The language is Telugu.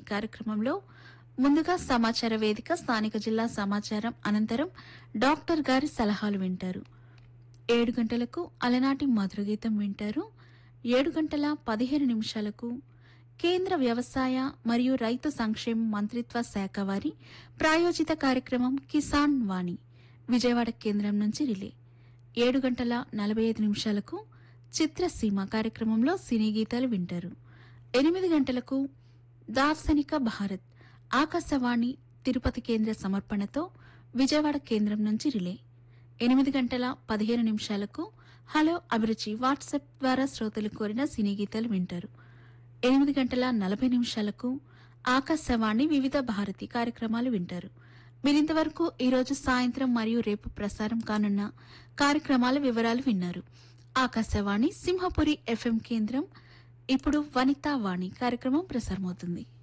కార్యక్రమంలో ముందుగా సమాచార వేదిక స్థానిక జిల్లా సమాచారం అనంతరం డాక్టర్ గారి సలహాలు వింటారు ఏడు గంటలకు అలనాటి మధుర గీతం వింటారు ఏడు గంటల పదిహేను నిమిషాలకు కేంద్ర వ్యవసాయ మరియు రైతు సంక్షేమ మంత్రిత్వ శాఖ వారి ప్రాయోజిత కార్యక్రమం కిసాన్ వాణి విజయవాడ కేంద్రం నుంచి రిలే ఏడు గంటల నలభై ఐదు నిమిషాలకు చిత్రసీమ కార్యక్రమంలో సినీ గీతాలు వింటారు ఎనిమిది గంటలకు దార్శనిక భారత్ ఆకాశవాణి తిరుపతి కేంద్ర సమర్పణతో విజయవాడ కేంద్రం నుంచి రిలే ఎనిమిది గంటల పదిహేను నిమిషాలకు హలో అభిరుచి వాట్సాప్ ద్వారా శ్రోతలు కోరిన సినీ గీతాలు వింటారు ఎనిమిది గంటల నలభై నిమిషాలకు ఆకాశవాణి వివిధ భారతి కార్యక్రమాలు వింటారు మీరింతవరకు ఈరోజు సాయంత్రం మరియు రేపు ప్రసారం కానున్న కార్యక్రమాల వివరాలు విన్నారు ఆకాశవాణి సింహపురి ఎఫ్ఎం కేంద్రం ఇప్పుడు వనితా వాణి కార్యక్రమం ప్రసారమవుతుంది